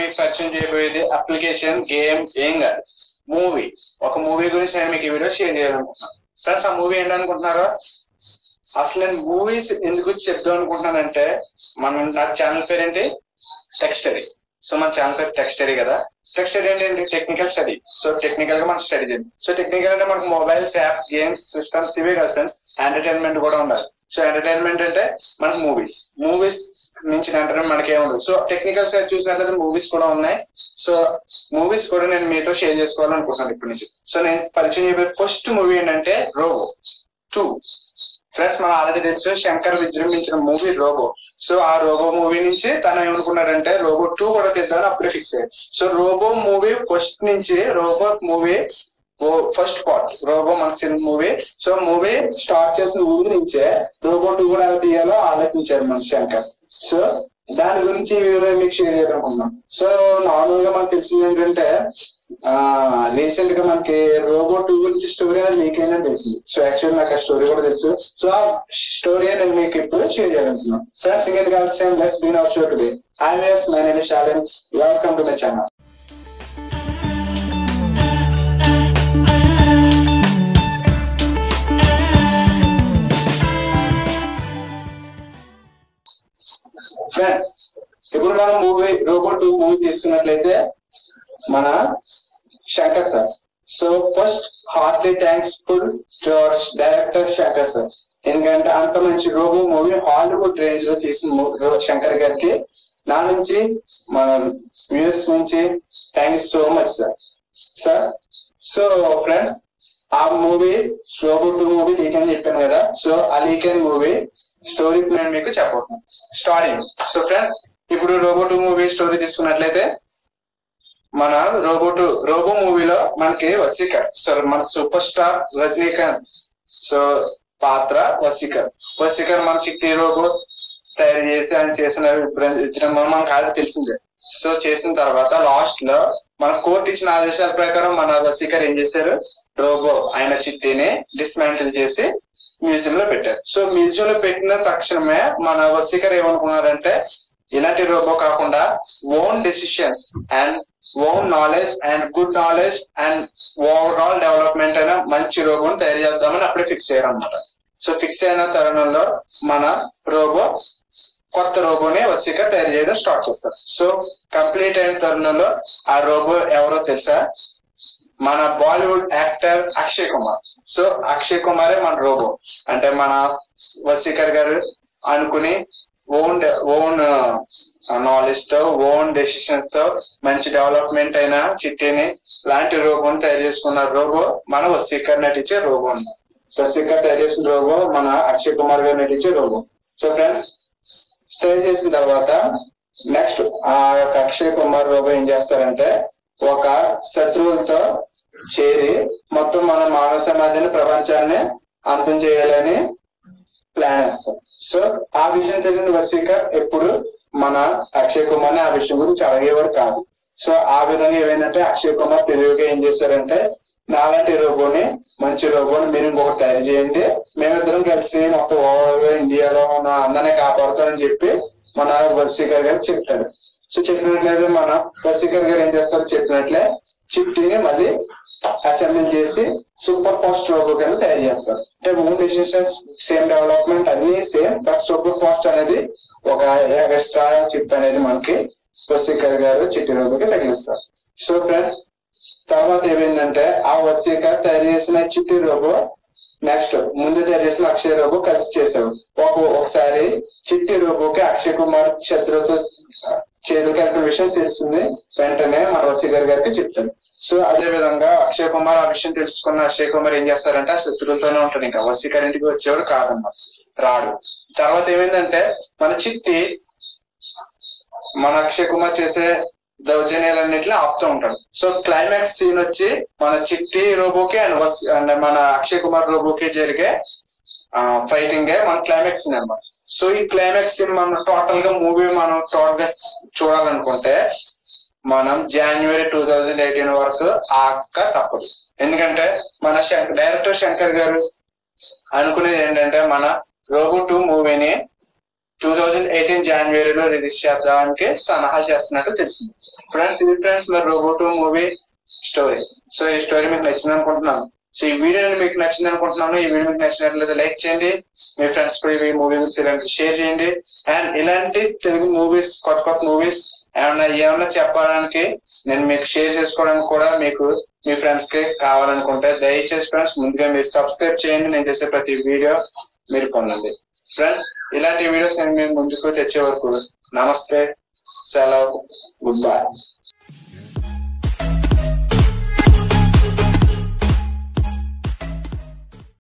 మీకు పరిచయం చేయబోయేది అప్లికేషన్ గేమ్ ఏం కాదు మూవీ ఒక మూవీ గురించి నేను మీకు ఈ వీడియో షేర్ చేయాలనుకుంటున్నాను ఫ్రెండ్స్ ఆ మూవీ ఏంటనుకుంటున్నారా అసలు నేను మూవీస్ ఎందుకు చెప్దాం అనుకుంటున్నానంటే మన నా ఛానల్ పేరు ఏంటి టెక్ స్టడీ సో మన ఛానల్ పేరు టెక్ స్టడీ కదా టెక్ స్టడీ ఏంటి టెక్నికల్ స్టడీ సో టెక్నికల్ గా మనం స్టడీ చేయాలి సో టెక్నికల్ అంటే మనకు మొబైల్స్ యాప్స్ గేమ్స్ సిస్టమ్స్ ఇవే కదా ఫ్రెండ్స్ ఎంటర్టైన్మెంట్ కూడా ఉండాలి సో ఎంటర్టైన్మెంట్ అంటే మనకు మూవీస్ మూవీస్ నుంచి ఎంటర్టైన్మెంట్ మనకి ఏముండదు సో టెక్నికల్ సైడ్ చూసినట్లయితే మూవీస్ కూడా ఉన్నాయి సో మూవీస్ కూడా నేను మీతో షేర్ చేసుకోవాలనుకుంటున్నాను ఇప్పటి నుంచి సో నేను పరిచయం చేయబోయే ఫస్ట్ మూవీ ఏంటంటే రోబో టూ ఫ్రెండ్స్ మనం ఆల్రెడీ తెలుసు శంకర్ విజృంభించిన మూవీ రోబో సో ఆ రోబో మూవీ నుంచి తను ఏమనుకున్నాడంటే రోబో టూ కూడా తీద్దామని అప్పుడే ఫిక్స్ అయ్యాడు సో రోబో మూవీ ఫస్ట్ నుంచి Robo movie first part Robo మన మూవీ సో మూవీ స్టార్ట్ చేసిన ఊరి నుంచే రోబో టూ కూడా ఎలా తీయాలో ఆలోచించారు మన శంకర్ సో దాని గురించి ఈ వీడియో మీకు షేర్ చేయాలనుకున్నాం సో నార్మల్ గా మనకు తెలిసింది ఏంటంటే ఆ రీసెంట్ గా మనకి రోబో టూ గురించి స్టోరీ అనేది లీక్ అయిందని తెలిసింది సో యాక్చువల్ నాకు ఆ స్టోరీ కూడా తెలుసు సో ఆ స్టోరీ నేను మీకు ఇప్పుడు షేర్ చేయాలనుకున్నాను ఫ్రెండ్స్ ఇంకేది కావాలి same let's begin our show today I was my name Shalin welcome to my channel friends ఇప్పుడు మనం మూవీ రోబో టూ మూవీ తీసుకున్నట్లయితే మన Shankar sir so first heartly thanks full to our director Shankar sir ఎందుకంటే అంత మంచి రోబో మూవీ హాలీవుడ్ రేంజ్ లో తీసిన movie Shankar గారికి నా నుంచి మన వ్యూస్ నుంచి thank so much sir sir so friends ఆ movie Robo two movie leak అని చెప్పాను కదా సో ఆ లీక్ అయిన మూవీ స్టోరీ నేను మీకు చెప్పబోతున్నాను స్టార్టింగ్ సో ఫ్రెండ్స్ ఇప్పుడు రోబో టూ మూవీ స్టోరీ తీసుకున్నట్లయితే మన రోబో టూ రోబో మూవీలో మనకి వసీకర్ సో మన సూపర్ స్టార్ రజనీకాంత్ సో పాత్ర వసీకర్ వసీకర్ మన చిట్టి రోబో తయారు చేసి ఆయన చేసిన విజృంభణ మనకు ఆల్రెడీ తెలిసిందే సో చేసిన తర్వాత లాస్ట్ లో మన కోర్టు ఇచ్చిన ఆదేశాల ప్రకారం మన వసీకర్ ఏం చేశారు రోబో ఆయన చిట్టిని డిస్మాంటిల్ చేసి మ్యూజియం లో పెట్టారు సో మ్యూజియం లో పెట్టిన తక్షణమే మన వసీకర్ ఏమనుకున్నారంటే ఇలాంటి రోబో కాకుండా own decisions and own knowledge and good knowledge and overall development అయిన మంచి రోబోని తయారు చేద్దామని అప్పుడే ఫిక్స్ అయ్యారు అనమాట సో ఫిక్స్ అయిన తరుణంలో మన రోబో కొత్త రోబోని వసీక తయారు చేయడం స్టార్ట్ చేస్తారు సో కంప్లీట్ అయిన తరుణంలో ఆ రోబో ఎవరో తెలుసా మన బాలీవుడ్ యాక్టర్ అక్షయ్ కుమార్ సో అక్షయ్ కుమారే మన రోబో అంటే మన వసీకర్ గారు అనుకుని ఓన్ ఓన్ నాలెడ్జ్ తో ఓన్ డెసిషన్ తో మంచి డెవలప్మెంట్ అయిన చిట్టిని లాంటి రోబోని తయారు చేసుకున్న రోబో మన వసీకర్ నటించే రోబో అన్నమాట వసీకర్ తయారు చేసిన రోబో మన అక్షయ్ కుమార్ గారు నటించే రోబో సో ఫ్రెండ్స్ స్టే చేసిన తర్వాత నెక్స్ట్ ఆ యొక్క అక్షయ్ కుమార్ రోబో ఏం చేస్తారంటే ఒక శత్రువులతో చేరి మొత్తం మన మానవ సమాజాన్ని ప్రపంచాన్ని అంతం చేయాలని ప్లాన్ వేస్తారు సో ఆ విషయం తెలియని వసీకర్ ఎప్పుడు మన అక్షయ్ కుమార్ ని ఆ విషయం గురించి అడిగేవారు కాదు సో ఆ విధంగా ఏమైందంటే అక్షయ్ కుమార్ తెలివిగా ఏం చేశారంటే నాలాంటి రోబోని మంచి రోబోని మీరు ఇంకొకటి తయారు చేయండి మేమిద్దరం కలిసి మొత్తం ఓవర్ గా ఇండియాలో ఉన్న అందరినీ కాపాడుతామని చెప్పి మన వసీకర్ గారు చెప్తారు సో చెప్పినట్లయితే మన వసీకర్ గారు ఏం చేస్తారు చెప్పినట్లే చిట్టిని మళ్ళీ అసెంబ్లీ చేసి సూపర్ ఫాస్ట్ రోబో కింద తయారు చేస్తారు అంటే ఓన్ డెసిషన్స్ సేమ్ డెవలప్మెంట్ అన్ని సేమ్ బట్ సూపర్ ఫాస్ట్ అనేది ఒక ఎక్స్ట్రా చిప్ అనేది మనకి వసీకర్ గారు చిట్టి రోబోకి తగిలిస్తారు సో ఫ్రెండ్స్ తర్వాత ఏమైందంటే ఆ వసీకర్ తయారు చేసిన చిట్టి రోబో నెక్స్ట్ ముందు తయారు చేసిన అక్షయ్ రోబో కలిసి చేశాడు ఒక ఒకసారి చిట్టి రోబోకి అక్షయ్ కుమార్ శత్రువుతో చేతులు కలిపిన విషయం తెలిసింది వెంటనే మన వసీకర్ గారికి చెప్తాడు సో అదే విధంగా అక్షయ్ కుమార్ ఆ విషయం తెలుసుకున్న అక్షయ్ కుమార్ ఏం చేస్తారంటే ఆ శత్రువులతోనే ఉంటాడు ఇంకా వసీకర్ ఇంటికి వచ్చేవాడు కాదన్నమాట రాడు తర్వాత ఏమైందంటే మన చిట్టి మన అక్షయ్ కుమార్ చేసే దౌర్జన్యాలన్నింటినీ ఆపుతూ ఉంటాడు సో క్లైమాక్స్ సీన్ వచ్చి మన చిట్టి రోబోకి అండ్ వస్- అండ్ మన అక్షయ్ కుమార్ రోబోకి జరిగే ఫైటింగ్ మన క్లైమాక్స్ సీన్ అనమాట సో ఈ క్లైమాక్స్ సీన్ మనం టోటల్ గా మూవీ మనం టోటల్ గా చూడాలనుకుంటే మనం జనవరి టూ థౌజండ్ ఎయిటీన్ వరకు ఆక్క తప్పదు ఎందుకంటే మన శంకర్ డైరెక్టర్ శంకర్ గారు అనుకునేది ఏంటంటే మన రోబో టూ మూవీని టూ థౌజండ్ ఎయిటీన్ జనవరిలో రిలీజ్ చేద్దానికి సలహా చేస్తున్నట్టు తెలిసింది ఫ్రెండ్స్ ఇది ఫ్రెండ్స్ మరి రోబోటో మూవీ స్టోరీ సో ఈ స్టోరీ మీకు నచ్చింది అనుకుంటున్నాను సో ఈ వీడియో మీకు నచ్చింది అనుకుంటున్నాను ఈ వీడియో మీకు నచ్చినట్లయితే లైక్ చేయండి మీ ఫ్రెండ్స్ కూడా ఈ మూవీ గురించి ఇలాంటి షేర్ చేయండి అండ్ ఇలాంటి తెలుగు మూవీస్ కొత్త కొత్త మూవీస్ ఏమన్నా ఏమన్నా చెప్పడానికి నేను మీకు షేర్ చేసుకోవడానికి కూడా మీకు మీ ఫ్రెండ్స్ కి కావాలనుకుంటే దయచేసి ఫ్రెండ్స్ ముందుగా మీరు సబ్స్క్రైబ్ చేయండి నేను చేసే ప్రతి వీడియో మీరు పొందండి ఫ్రెండ్స్ ఇలాంటి వీడియోస్ నేను మీ ముందుకు తెచ్చే వరకు నమస్తే సెలవు గుడ్ బై